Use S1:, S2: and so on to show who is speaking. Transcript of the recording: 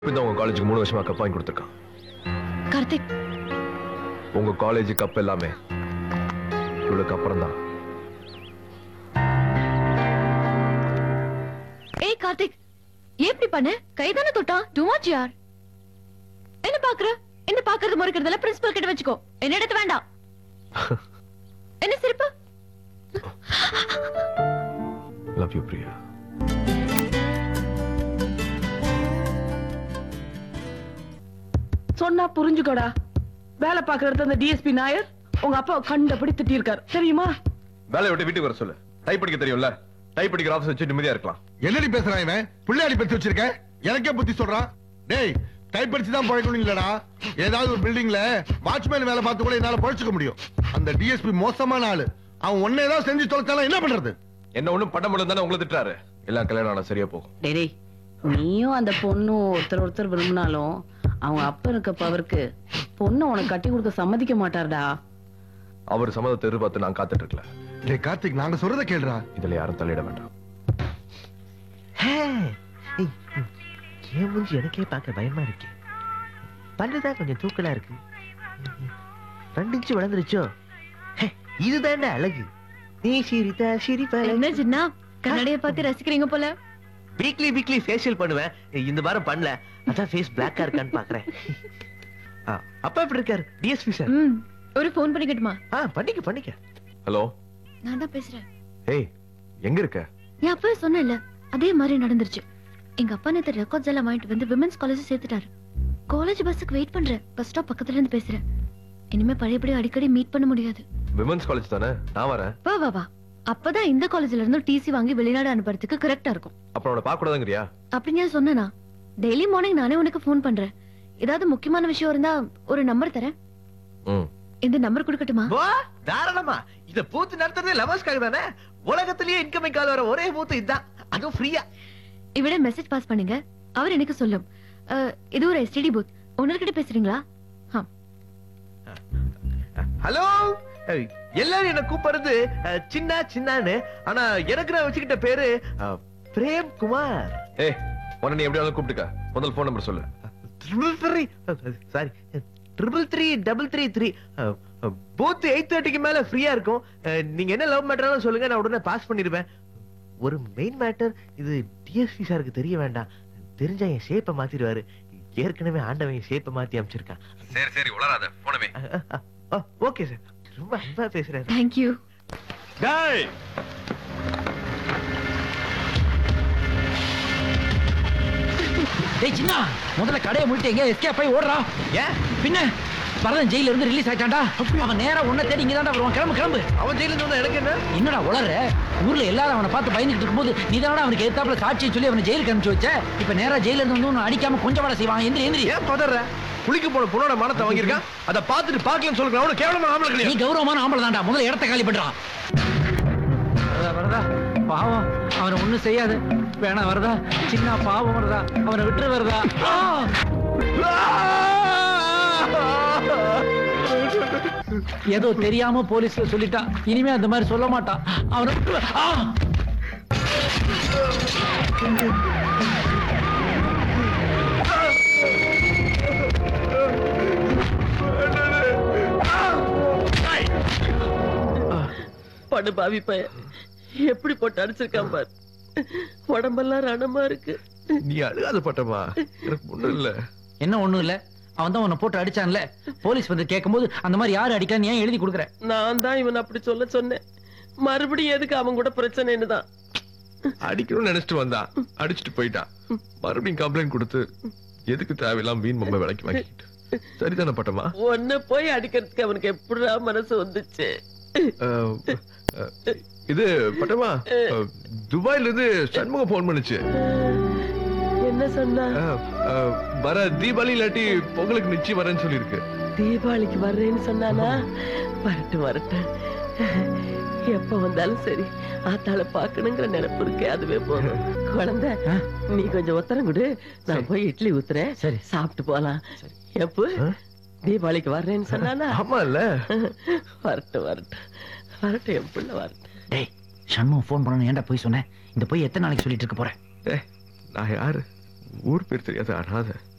S1: இப்பதான் உங்க காலேஜுக்கு மூணு வருஷமா கப் வாங்கி கொடுத்துருக்கான்
S2: கார்த்திக்
S1: உங்க காலேஜ் கப் எல்லாமே இவளுக்கு அப்புறம் தான்
S2: ஏய் கார்த்திக் ஏன் இப்படி பண்ண கைதானே தொட்டான் டூ மச் யார் என்ன பாக்குற என்ன பாக்குறது முறைக்கிறதுல பிரின்சிபல் கிட்ட வச்சுக்கோ என்ன எடுத்து வேண்டாம் என்ன சிரிப்பு
S1: லவ் யூ பிரியா
S3: சொன்னா புரிஞ்சுக்கோடா வேலை பாக்குற இடத்துல அந்த டிஎஸ்பி நாயர் உங்க அப்பாவை கண்டபடி திட்டியிருக்காரு தெரியுமா
S1: வேலையை விட்டு வீட்டுக்கு வர சொல்லு டைப் படிக்க தெரியும்ல டைப் படிக்கிற ஆஃபீஸ் வச்சு நிம்மதியா இருக்கலாம்
S4: என்னடி பேசுறான் இவன் பிள்ளையாடி பெற்று வச்சிருக்க எனக்கே புத்தி சொல்றான் டேய் டைப் படிச்சு தான் பழக்கணும் இல்லடா ஏதாவது ஒரு பில்டிங்ல வாட்ச்மேன் வேலை பார்த்து கூட என்னால பழச்சுக்க முடியும் அந்த டிஎஸ்பி மோசமான ஆளு அவன் ஒன்னே தான் செஞ்சு தொலைச்சாலும் என்ன பண்றது
S1: என்ன ஒண்ணும் பண்ண முடியும் தானே உங்களை திட்டுறாரு எல்லாம் கல்யாணம் ஆனா சரியா போகும்
S3: டேய் டேய், நீயும் அந்த பொண்ணும் ஒருத்தர் ஒருத்தர் விரும்பினாலும் அவங்க அப்பா இருக்க பவருக்கு பொண்ணு உனக்கு கட்டி கொடுக்க சம்மதிக்க மாட்டாருடா
S1: அவர் சம்மதத்தை எதிர்பார்த்து நான் காத்துட்டு இருக்கல
S4: டேய் கார்த்திக் நாங்க சொல்றத கேளுடா
S1: இதுல யாரும் தலையிட வேண்டாம்
S5: ஹே, ஏய், ம், என் மூஞ்சி எனக்கே பார்க்க பயமா இருக்கு பல்லுதான் கொஞ்சம் தூக்கலா இருக்கு ம், ரெண்டு இன்ச்சு வளர்ந்துருச்சோ ஹே, இதுதான்டா அழகு நீ சிரித்தா சிரிப்பழகு
S2: என்ன சின்ன கண்ணாடிய பார்த்து ரசிக்கிறீங்க போல
S5: வீக்லி வீக்லி ஃபேஷியல் பண்ணுவேன் இந்த வாரம் பண்ணல அதான் ஃபேஸ் பிளாக்கா இருக்கான்னு பாக்குறேன் ஆ, அப்பா எப்படி இருக்காரு டிஎஸ்பி சார்
S2: ம் ஒரு ஃபோன் பண்ணிக்கட்டுமா
S5: ஆ பண்ணிக்க பண்ணிக்க
S1: ஹலோ
S2: நான் தான் பேசுறேன்
S1: ஏய் எங்க இருக்க
S2: என் அப்பவே சொன்னேன்ல அதே மாதிரி நடந்துருச்சு எங்க அப்பா நேத்து ரெக்கார்ட்ஸ் எல்லாம் வாங்கிட்டு வந்து விமென்ஸ் காலேஜ் சேர்த்துட்டாரு காலேஜ் பஸ்ஸுக்கு வெயிட் பண்றேன் பஸ் ஸ்டாப் பக்கத்துல இருந்து பேசுறேன் இனிமே பழையபடி அடிக்கடி மீட் பண்ண முடியாது
S1: விமன்ஸ் காலேஜ் தானே நான் வரேன்
S2: வா வா வா அப்பதான் இந்த காலேஜ்ல இருந்து டிசி வாங்கி வெளிநாடு அனுப்புறதுக்கு கரெக்டா இருக்கும்
S1: அப்புறம் அவனை பார்க்க கூடாதுங்கிறியா
S2: அப்படின்னு நான் சொன்னேனா டெய்லி மார்னிங் நானே உனக்கு ஃபோன் பண்றேன் ஏதாவது முக்கியமான விஷயம் இருந்தா ஒரு நம்பர் தரேன்
S1: ம்
S2: இந்த நம்பர் கொடுக்கட்டுமா
S5: வா தாராளமா இத பூத்து நடத்துறதே லவர்ஸ்க்காக தானே உலகத்திலேயே இன்கமிங் கால் வர ஒரே பூத்து இதுதான் அதுவும் ஃப்ரீயா
S2: இவிட மெசேஜ் பாஸ் பண்ணுங்க அவர் எனக்கு சொல்லும் அஹ், இது ஒரு எஸ்டிடி பூத் ஓனர்கிட்ட பேசுறீங்களா ஆ
S5: ஹலோ ஏய், எல்லாரும் என்ன கூப்பிடுறது அஹ், சின்ன சின்னான்னு ஆனா எனக்கு நான் வச்சுக்கிட்ட பேரு அஹ், பிரேம் குமார்
S1: ஏய் உன்னை நீ எப்படி கூப்பிட்டுக்க முதல் ஃபோன் நம்பர் சொல்லு
S5: triple three sorry triple three double three three both eight தேர்ட்டிக்கு மேல ஃப்ரீயா இருக்கும் அஹ், நீங்க என்ன லவ் மேட்டர்னு சொல்லுங்க நான் உடனே பாஸ் பண்ணிடுவேன் ஒரு மெயின் மேட்டர் இது டிஎஸ்பி சாருக்கு தெரிய வேண்டாம் தெரிஞ்சா என் ஷேப்பை மாத்திடுவாரு ஏற்கனவே ஆண்டவன் என் ஷேப்பை மாத்தி அமைச்சிருக்கான்
S1: சரி சரி உளராத போனவே
S5: ஓகே சார் ரொம்ப அன்பா பேசுறாரு
S2: தேங்க்யூ
S1: டேய்
S6: டேய் சின்ன முதல்ல கடையை மூடிட்டு எங்க எஸ்கேப் போய் ஓடுறா
S5: ஏன்
S6: பின்ன பரதன் ஜெயில இருந்து ரிலீஸ் ஆயிட்டான்டா அவன் நேரா உன்னை தேடி இங்க தான்டா வருவான் கிளம்பு கிளம்பு
S5: அவன் ஜெயில இருந்து வந்தா எனக்கு என்ன
S6: என்னடா உளற ஊர்ல எல்லாரும் அவனை பார்த்து பயந்துட்டு இருக்கும்போது நீ தானடா அவனுக்கு எதிர்த்தாப்புல சாட்சியை சொல்லி அவனை ஜெயிலுக்கு அனுப்பிச்சு வச்ச இப்ப நேரா ஜெயில இருந்து வந்து உன்னை அடிக்காம கொஞ்சம் வட செய்வான் எந்திரி எந்திரி
S5: ஏன் பதற
S1: புளிக்க போன பொண்ணோட மானத்தை வாங்கியிருக்கான் அதை பார்த்துட்டு பார்க்கலன்னு சொல்லுங்க அவனு கேவலமா ஆம்பளை
S6: நீ
S1: கிடையாது
S6: கௌரவமான ஆம்பளை தான்டா முதல்ல இடத்த காலி பண்றான் வரதா வரதா பாவம் அவனை ஒண்ணும் செய்யாது வேணாம் வரதா சின்ன பாவம் வரதா அவனை விட்டுரு வரதா ஆ! ஏதோ தெரியாம போலீஸ்ல சொல்லிட்டான் இனிமே அந்த மாதிரி சொல்ல மாட்டான் அவனை ஆ!
S3: படு பாவி பைய எப்படி போட்டு அடிச்சிருக்கான் பாரு உடம்பெல்லாம் ரணமா இருக்கு
S1: நீ அழுகாத பட்டமா எனக்கு ஒண்ணும் இல்ல
S6: என்ன ஒண்ணும் இல்ல அவன் தான் உன்னை போட்டு அடிச்சான்ல போலீஸ் வந்து கேட்கும்போது அந்த மாதிரி யாரு அடிக்கான்னு ஏன் எழுதி கொடுக்குற
S3: நான் தான் இவன் அப்படி சொல்ல சொன்னேன் மறுபடியும் எதுக்கு அவன் கூட பிரச்சனைன்னு தான்
S1: அடிக்கணும்னு நினைச்சிட்டு வந்தான் அடிச்சிட்டு போயிட்டான் மறுபடியும் கம்ப்ளைண்ட் கொடுத்து எதுக்கு தேவையில்லாம் மீன் மம்ம விலைக்கு வாங்கிட்டு சரிதானே பட்டமா
S3: ஒன்ன போய் அடிக்கிறதுக்கு அவனுக்கு எப்படிடா மனசு வந்துச்சு
S1: அஹ், அஹ், இது பட்டமா அஹ், துபாய்ல இருந்து சண்முகம் போன் பண்ணுச்சு
S3: என்ன சொன்னா
S1: அஹ், அஹ், வர தீபாவளி இல்லாட்டி பொங்கலுக்கு நிச்சயம் வரேன்னு சொல்லியிருக்கு
S3: தீபாவளிக்கு வர்றேன்னு சொன்னானா வரட்டும் வரட்டும் எப்ப வந்தாலும் சரி ஆத்தாள பாக்கணுங்கிற நினைப்பு இருக்கே அதுவே போதும் குழந்தை
S6: ஆ?
S3: நீ கொஞ்சம் உத்தரம் கொடு நான்
S6: சரி.
S3: போய் இட்லி ஊத்துறேன்
S6: சரி
S3: சாப்பிட்டு போலாம் எப்போ
S1: ஆ?
S3: தீபாவளிக்கு வர்றேன்னு சொன்னானா
S1: ஆமா இல்ல
S3: வரட்டும் வரட்டும் வரட்டும் என் பிள்ளை வரட்டும்
S6: டேய் சண்முகம் ஃபோன் பண்ணணும் ஏன்டா போய் சொன்னேன் இந்த போய் எத்தனை நாளைக்கு சொல்லிட்டு இருக்க போற
S1: ஏய், நான் யாரு ஊர் பேர் தெரியாத அனாதை